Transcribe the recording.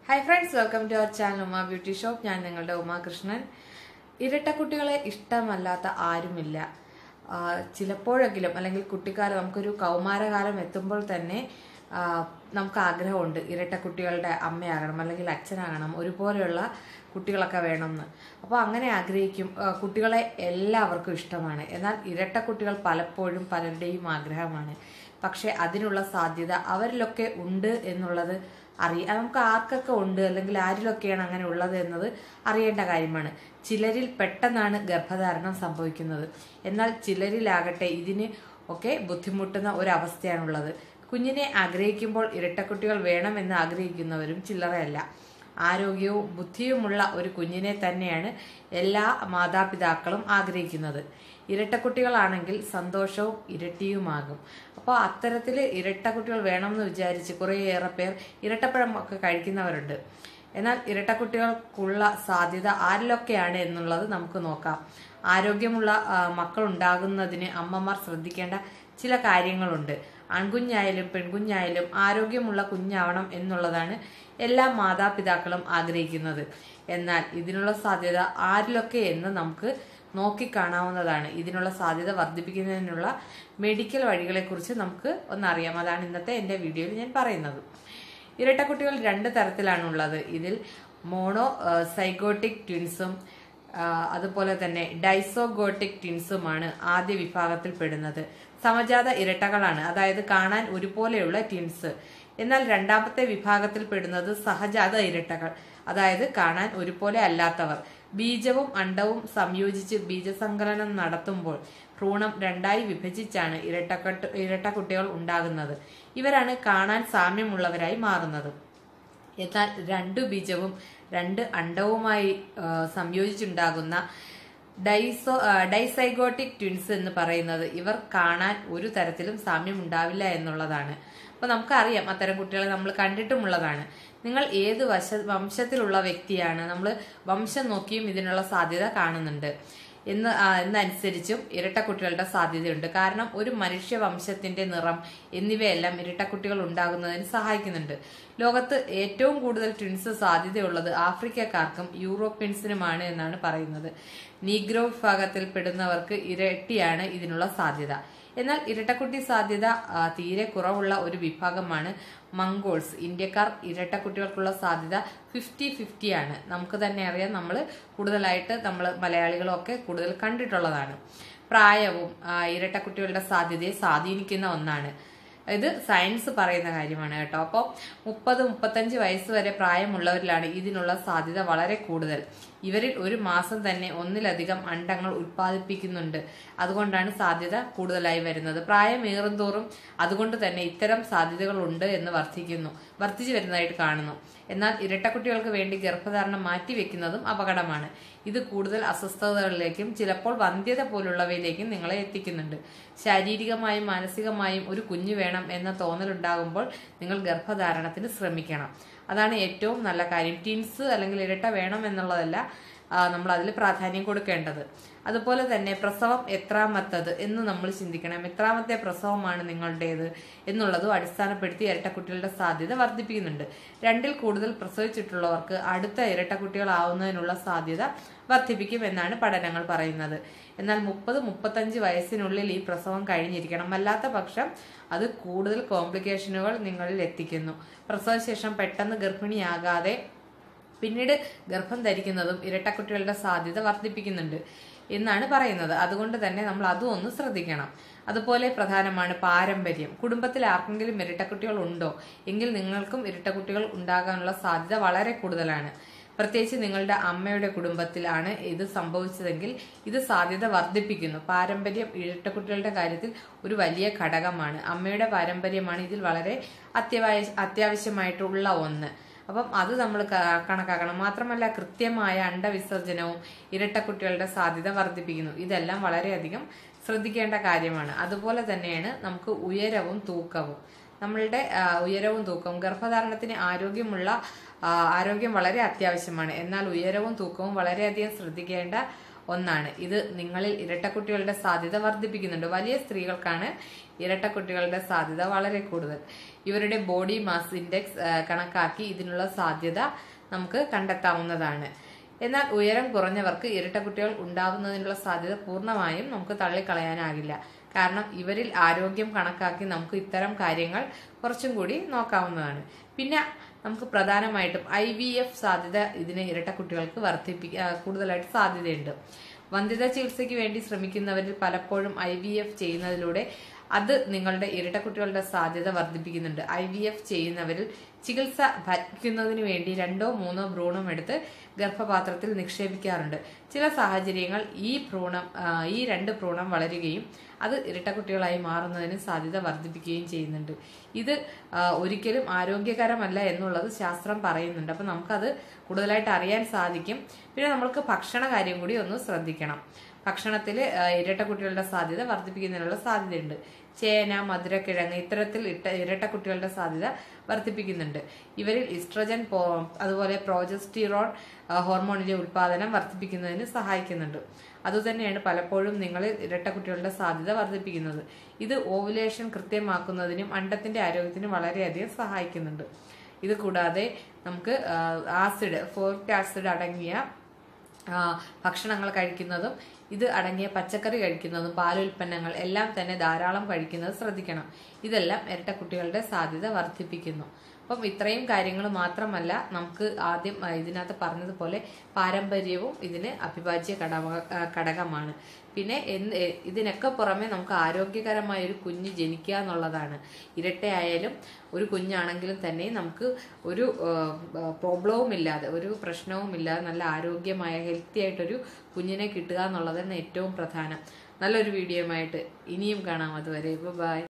hi friends welcome to our channel Uma beauty shop ഞാൻ നിങ്ങളുടെ ഉമാകൃഷ്ണൻ ഇരട്ടക്കുട്ടികളെ ഇഷ്ടമല്ലാത്ത ആരുമില്ല ആ, ചിലപ്പോഴെങ്കിലും അല്ലെങ്കിൽ കുട്ടിക്കാലം നമുക്കൊരു കൗമാരകാലം എത്തുമ്പോൾ തന്നെ ആ, നമുക്ക് ആഗ്രഹമുണ്ട് ഇരട്ടക്കുട്ടികളുടെ അമ്മയാകണം അല്ലെങ്കിൽ അച്ഛനാകണം ഒരുപോലെയുള്ള കുട്ടികളൊക്കെ വേണമെന്ന് അപ്പോൾ അങ്ങനെ ആഗ്രഹിക്കും ആ, കുട്ടികളെ എല്ലാവർക്കും ഇഷ്ടമാണ് എന്നാൽ ഇരട്ടക്കുട്ടികൾ പലപ്പോഴും പലരുടെയും ആഗ്രഹമാണ് പക്ഷെ അതിനുള്ള സാധ്യത അവരിലൊക്കെ ഉണ്ട് എന്നുള്ളത് അറിയാം നമുക്ക് ആർക്കൊക്കെ ഉണ്ട് അല്ലെങ്കിൽ ആരിലൊക്കെയാണ് അങ്ങനെ ഉള്ളത് എന്നത് അറിയേണ്ട കാര്യമാണ് ചിലരിൽ പെട്ടെന്നാണ് ഗർഭധാരണം സംഭവിക്കുന്നത് എന്നാൽ ചിലരിലാകട്ടെ ഇതിന് ഒക്കെ ബുദ്ധിമുട്ടുന്ന ഒരവസ്ഥയാണുള്ളത് കുഞ്ഞിനെ ആഗ്രഹിക്കുമ്പോൾ ഇരട്ടക്കുട്ടികൾ വേണമെന്ന് ആഗ്രഹിക്കുന്നവരും ചില്ലറയല്ല ആരോഗ്യവും ബുദ്ധിയുമുള്ള ഒരു കുഞ്ഞിനെ തന്നെയാണ് എല്ലാ മാതാപിതാക്കളും ആഗ്രഹിക്കുന്നത് ഇരട്ടക്കുട്ടികളാണെങ്കിൽ സന്തോഷവും ഇരട്ടിയുമാകും അപ്പോൾ അത്തരത്തിൽ ഇരട്ടക്കുട്ടികൾ വേണമെന്ന് വിചാരിച്ച് കുറേയേറെ പേർ ഇരട്ടപ്പഴം ഒക്കെ കഴിക്കുന്നവരുണ്ട് എന്നാൽ ഇരട്ടക്കുട്ടികൾക്കുള്ള സാധ്യത ആരിലൊക്കെയാണ് എന്നുള്ളത് നമുക്ക് നോക്കാം ആരോഗ്യമുള്ള ആ, മക്കൾ ഉണ്ടാകുന്നതിന് അമ്മമാർ ശ്രദ്ധിക്കേണ്ട ചില കാര്യങ്ങളുണ്ട് ആൺകുഞ്ഞായാലും പെൺകുഞ്ഞായാലും ആരോഗ്യമുള്ള കുഞ്ഞാവണം എന്നുള്ളതാണ് എല്ലാ മാതാപിതാക്കളും ആഗ്രഹിക്കുന്നത് എന്നാൽ ഇതിനുള്ള സാധ്യത ആരിലൊക്കെ എന്ന് നമുക്ക് നോക്കിക്കാണാവുന്നതാണ് ഇതിനുള്ള സാധ്യത വർദ്ധിപ്പിക്കുന്നതിനുള്ള മെഡിക്കൽ വഴികളെക്കുറിച്ച് നമുക്ക് ഒന്നറിയാം അതാണ് ഇന്നത്തെ എൻ്റെ വീഡിയോയിൽ ഞാൻ പറയുന്നത് ഇരട്ടക്കുട്ടികൾ രണ്ട് തരത്തിലാണുള്ളത് ഇതിൽ മോണോ സൈഗോട്ടിക് ട്വിൻസും ആ, അതുപോലെ തന്നെ ഡൈസോഗോട്ടിക് ട്വിൻസുമാണ് ആദ്യ വിഭാഗത്തിൽ പെടുന്നത് സമജാത ഇരട്ടകളാണ് അതായത് കാണാൻ ഒരുപോലെയുള്ള ട്വിൻസ് എന്നാൽ രണ്ടാമത്തെ വിഭാഗത്തിൽ പെടുന്നത് സഹജാത ഇരട്ടകൾ അതായത് കാണാൻ ഒരുപോലെ അല്ലാത്തവർ ബീജവും അണ്ടവും സംയോജിച്ച് ബീജസങ്കലനം നടത്തുമ്പോൾ ഭ്രൂണം രണ്ടായി വിഭജിച്ചാണ് ഇരട്ടക്കെട്ട് ഇരട്ടക്കുട്ടികൾ ഉണ്ടാകുന്നത് ഇവരാണ് കാണാൻ സാമ്യമുള്ളവരായി മാറുന്നത് എന്നാൽ രണ്ടു ബീജവും രണ്ട് അണ്ടവുമായി ആ, സംയോജിച്ചുണ്ടാകുന്ന ഡൈസോ ആ, ഡൈസൈഗോട്ടിക് ട്വിൻസ് എന്ന് പറയുന്നത് ഇവർ കാണാൻ ഒരു തരത്തിലും സാമ്യം ഉണ്ടാവില്ല എന്നുള്ളതാണ് അപ്പൊ നമുക്കറിയാം അത്തരം കുട്ടികളെ നമ്മൾ കണ്ടിട്ടുമുള്ളതാണ് നിങ്ങൾ ഏത് വശ വംശത്തിലുള്ള വ്യക്തിയാണ് നമ്മൾ വംശം നോക്കിയും ഇതിനുള്ള സാധ്യത കാണുന്നുണ്ട് എന്ന് ആ, എന്നനുസരിച്ചും ഇരട്ടക്കുട്ടികളുടെ സാധ്യതയുണ്ട് കാരണം ഒരു മനുഷ്യ വംശത്തിന്റെ നിറം എന്നിവയെല്ലാം ഇരട്ടക്കുട്ടികൾ ഉണ്ടാകുന്നതിന് സഹായിക്കുന്നുണ്ട് ലോകത്ത് ഏറ്റവും കൂടുതൽ ട്വിൻസ് സാധ്യതയുള്ളത് ആഫ്രിക്കക്കാർക്കും യൂറോപ്യൻസിനുമാണ് എന്നാണ് പറയുന്നത് നീഗ്രോ വിഭാഗത്തിൽ പെടുന്നവർക്ക് ഇരട്ടിയാണ് ഇതിനുള്ള സാധ്യത എന്നാൽ ഇരട്ടക്കുട്ടി സാധ്യത ആ, തീരെ കുറവുള്ള ഒരു വിഭാഗമാണ് മംഗോൾസ് ഇന്ത്യക്കാർ ഇരട്ടക്കുട്ടികൾക്കുള്ള സാധ്യത ഫിഫ്റ്റി ഫിഫ്റ്റി ആണ് നമുക്ക് തന്നെ അറിയാം നമ്മൾ കൂടുതലായിട്ട് നമ്മൾ മലയാളികളും ഒക്കെ കൂടുതൽ കണ്ടിട്ടുള്ളതാണ് പ്രായവും ആ, ഇരട്ടക്കുട്ടികളുടെ സാധ്യതയെ സ്വാധീനിക്കുന്ന ഒന്നാണ് ഇത് സയൻസ് പറയുന്ന കാര്യമാണ് കേട്ടോ അപ്പോൾ മുപ്പത് മുപ്പത്തഞ്ച് വയസ്സ് വരെ പ്രായമുള്ളവരിലാണ് ഇതിനുള്ള സാധ്യത വളരെ കൂടുതൽ ഇവരിൽ ഒരു മാസം തന്നെ ഒന്നിലധികം അണ്ടങ്ങൾ ഉൽപ്പാദിപ്പിക്കുന്നുണ്ട് അതുകൊണ്ടാണ് സാധ്യത കൂടുതലായി വരുന്നത് പ്രായമേറുന്തോറും അതുകൊണ്ട് തന്നെ ഇത്തരം സാധ്യതകൾ ഉണ്ട് എന്ന് വർദ്ധിക്കുന്നു വർദ്ധിച്ചു വരുന്നതായിട്ട് കാണുന്നു എന്നാൽ ഇരട്ടക്കുട്ടികൾക്ക് വേണ്ടി ഗർഭധാരണം മാറ്റിവെക്കുന്നതും അപകടമാണ് ഇത് കൂടുതൽ അസ്വസ്ഥതകളിലേക്കും ചിലപ്പോൾ വന്ധ്യത പോലുള്ളവയിലേക്കും നിങ്ങളെ എത്തിക്കുന്നുണ്ട് ശാരീരികമായും മാനസികമായും ഒരു കുഞ്ഞു വേണം എന്ന തോന്നലുണ്ടാകുമ്പോൾ നിങ്ങൾ ഗർഭധാരണത്തിന് ശ്രമിക്കണം അതാണ് ഏറ്റവും നല്ല കാര്യം ടിൻസ് അല്ലെങ്കിൽ ഇരട്ട വേണം എന്നുള്ളതല്ല ആ, നമ്മൾ അതിൽ പ്രാധാന്യം കൊടുക്കേണ്ടത് അതുപോലെ തന്നെ പ്രസവം എത്രാമത്തത് എന്ന് നമ്മൾ ചിന്തിക്കണം എത്രാമത്തെ പ്രസവമാണ് നിങ്ങളുടേത് എന്നുള്ളതും അടിസ്ഥാനപ്പെടുത്തി ഇരട്ടക്കുട്ടികളുടെ സാധ്യത വർദ്ധിപ്പിക്കുന്നുണ്ട് രണ്ടിൽ കൂടുതൽ പ്രസവിച്ചിട്ടുള്ളവർക്ക് അടുത്ത ഇരട്ടക്കുട്ടികളാവുന്നതിനുള്ള സാധ്യത വർദ്ധിപ്പിക്കും എന്നാണ് പഠനങ്ങൾ പറയുന്നത് എന്നാൽ മുപ്പത് മുപ്പത്തഞ്ച് വയസ്സിനുള്ളിൽ ഈ പ്രസവം കഴിഞ്ഞിരിക്കണം അല്ലാത്ത പക്ഷം അത് കൂടുതൽ കോംപ്ലിക്കേഷനുകൾ നിങ്ങളിൽ എത്തിക്കുന്നു പ്രസവശേഷം പെട്ടെന്ന് ഗർഭിണിയാകാതെ പിന്നീട് ഗർഭം ധരിക്കുന്നതും ഇരട്ടക്കുട്ടികളുടെ സാധ്യത വർദ്ധിപ്പിക്കുന്നുണ്ട് എന്നാണ് പറയുന്നത് അതുകൊണ്ട് തന്നെ നമ്മൾ അതും ഒന്ന് ശ്രദ്ധിക്കണം അതുപോലെ പ്രധാനമാണ് പാരമ്പര്യം കുടുംബത്തിൽ ആർക്കെങ്കിലും ഇരട്ടക്കുട്ടികൾ ഉണ്ടോ എങ്കിൽ നിങ്ങൾക്കും ഇരട്ടക്കുട്ടികൾ ഉണ്ടാകാനുള്ള സാധ്യത വളരെ കൂടുതലാണ് പ്രത്യേകിച്ച് നിങ്ങളുടെ അമ്മയുടെ കുടുംബത്തിലാണ് ഇത് സംഭവിച്ചതെങ്കിൽ ഇത് സാധ്യത വർദ്ധിപ്പിക്കുന്നു പാരമ്പര്യം ഇരട്ടക്കുട്ടികളുടെ കാര്യത്തിൽ ഒരു വലിയ ഘടകമാണ് അമ്മയുടെ പാരമ്പര്യമാണ് ഇതിൽ വളരെ അത്യാവശ്യ അത്യാവശ്യമായിട്ടുള്ള ഒന്ന് അപ്പം അത് നമ്മൾ ക- കണക്കാക്കണം മാത്രമല്ല കൃത്യമായ അണ്ടവിസർജനവും ഇരട്ടക്കുട്ടികളുടെ സാധ്യത വർദ്ധിപ്പിക്കുന്നു ഇതെല്ലാം വളരെയധികം ശ്രദ്ധിക്കേണ്ട കാര്യമാണ് അതുപോലെ തന്നെയാണ് നമുക്ക് ഉയരവും തൂക്കവും നമ്മളുടെ ആ, ഉയരവും തൂക്കവും ഗർഭധാരണത്തിന് ആരോഗ്യമുള്ള ആ, ആരോഗ്യം വളരെ അത്യാവശ്യമാണ് എന്നാൽ ഉയരവും തൂക്കവും വളരെയധികം ശ്രദ്ധിക്കേണ്ട ഒന്നാണ് ഇത് നിങ്ങളിൽ ഇരട്ടക്കുട്ടികളുടെ സാധ്യത വർദ്ധിപ്പിക്കുന്നുണ്ട് വലിയ സ്ത്രീകൾക്കാണ് ഇരട്ടക്കുട്ടികളുടെ സാധ്യത വളരെ കൂടുതൽ ഇവരുടെ ബോഡി മാസ് ഇൻഡെക്സ് ആ, കണക്കാക്കി ഇതിനുള്ള സാധ്യത നമുക്ക് കണ്ടെത്താവുന്നതാണ് എന്നാൽ ഉയരം കുറഞ്ഞവർക്ക് ഇരട്ടക്കുട്ടികൾ ഉണ്ടാവുന്നതിനുള്ള സാധ്യത പൂർണ്ണമായും നമുക്ക് തള്ളിക്കളയാനാകില്ല കാരണം ഇവരിൽ ആരോഗ്യം കണക്കാക്കി നമുക്ക് ഇത്തരം കാര്യങ്ങൾ കുറച്ചും കൂടി നോക്കാവുന്നതാണ് പിന്നെ നമുക്ക് പ്രധാനമായിട്ടും ഐ വി എഫ് സാധ്യത ഇതിന് ഇരട്ടക്കുട്ടികൾക്ക് വർദ്ധിപ്പിക്കാൻ കൂടുതലായിട്ട് സാധ്യതയുണ്ട് വന്ധ്യത ചികിത്സയ്ക്ക് വേണ്ടി ശ്രമിക്കുന്നവരിൽ പലപ്പോഴും ഐ വി എഫ് ചെയ്യുന്നതിലൂടെ അത് നിങ്ങളുടെ ഇരട്ടക്കുട്ടികളുടെ സാധ്യത വർദ്ധിപ്പിക്കുന്നുണ്ട് ഐ വി എഫ് ചെയ്യുന്നവരിൽ ചികിത്സ ഭരിക്കുന്നതിന് വേണ്ടി രണ്ടോ മൂന്നോ ഭ്രൂണം എടുത്ത് ഗർഭപാത്രത്തിൽ നിക്ഷേപിക്കാറുണ്ട് ചില സാഹചര്യങ്ങൾ ഈ ഭ്രൂണം ആ, ഈ രണ്ട് ഭ്രൂണം വളരുകയും അത് ഇരട്ടക്കുട്ടികളായി മാറുന്നതിന് സാധ്യത വർദ്ധിപ്പിക്കുകയും ചെയ്യുന്നുണ്ട് ഇത് ആ, ഒരിക്കലും ആരോഗ്യകരമല്ല എന്നുള്ളത് ശാസ്ത്രം പറയുന്നുണ്ട് അപ്പം നമുക്കത് കൂടുതലായിട്ട് അറിയാൻ സാധിക്കും പിന്നെ നമ്മൾക്ക് ഭക്ഷണ കാര്യം കൂടി ഒന്ന് ശ്രദ്ധിക്കണം ഭക്ഷണത്തിൽ ഇരട്ടക്കുട്ടികളുടെ സാധ്യത വർദ്ധിപ്പിക്കുന്നതിനുള്ള സാധ്യതയുണ്ട് ചേന മധുരക്കിഴങ്ങ് ഇത്തരത്തിൽ ഇട്ട ഇരട്ടക്കുട്ടികളുടെ സാധ്യത വർദ്ധിപ്പിക്കുന്നുണ്ട് ഇവരിൽ ഇസ്ട്രജൻ പോ അതുപോലെ പ്രോജസ്റ്റിറോൺ ആ, ഹോർമോണിന്റെ ഉൽപാദനം വർദ്ധിപ്പിക്കുന്നതിന് സഹായിക്കുന്നുണ്ട് അതുതന്നെയാണ് പലപ്പോഴും നിങ്ങളിൽ ഇരട്ടക്കുട്ടികളുടെ സാധ്യത വർദ്ധിപ്പിക്കുന്നത് ഇത് ഓവുലേഷൻ കൃത്യമാക്കുന്നതിനും അണ്ടത്തിന്റെ ആരോഗ്യത്തിനും വളരെയധികം സഹായിക്കുന്നുണ്ട് ഇത് കൂടാതെ നമുക്ക് ആ, ആസിഡ് ഫോറിക് ആസിഡ് അടങ്ങിയ ആ, ഭക്ഷണങ്ങൾ കഴിക്കുന്നതും ഇത് അടങ്ങിയ പച്ചക്കറി കഴിക്കുന്നതും പാലുൽപ്പന്നങ്ങൾ എല്ലാം തന്നെ ധാരാളം കഴിക്കുന്നത് ശ്രദ്ധിക്കണം ഇതെല്ലാം ഇരട്ടക്കുട്ടികളുടെ സാധ്യത വർദ്ധിപ്പിക്കുന്നു അപ്പം ഇത്രയും കാര്യങ്ങൾ മാത്രമല്ല നമുക്ക് ആദ്യം ആ, ഇതിനകത്ത് പറഞ്ഞതുപോലെ പാരമ്പര്യവും ഇതിന് അഭിവാജ്യ ഘടക ആ, ഘടകമാണ് പിന്നെ എന്ത് എ- ഇതിനൊക്കെ പുറമെ നമുക്ക് ആരോഗ്യകരമായ ഒരു കുഞ്ഞ് ജനിക്കുക എന്നുള്ളതാണ് ഇരട്ടയായാലും ഒരു കുഞ്ഞാണെങ്കിലും തന്നെ നമുക്ക് ഒരു പ്രോബ്ലവും ഇല്ലാതെ ഒരു പ്രശ്നവും ഇല്ലാതെ നല്ല ആരോഗ്യമായ ഹെൽത്തി ആയിട്ടൊരു കുഞ്ഞിനെ കിട്ടുക എന്നുള്ളത് തന്നെ ഏറ്റവും പ്രധാനം നല്ലൊരു വീഡിയോയുമായിട്ട് ഇനിയും കാണാം അതുവരെ ബൈ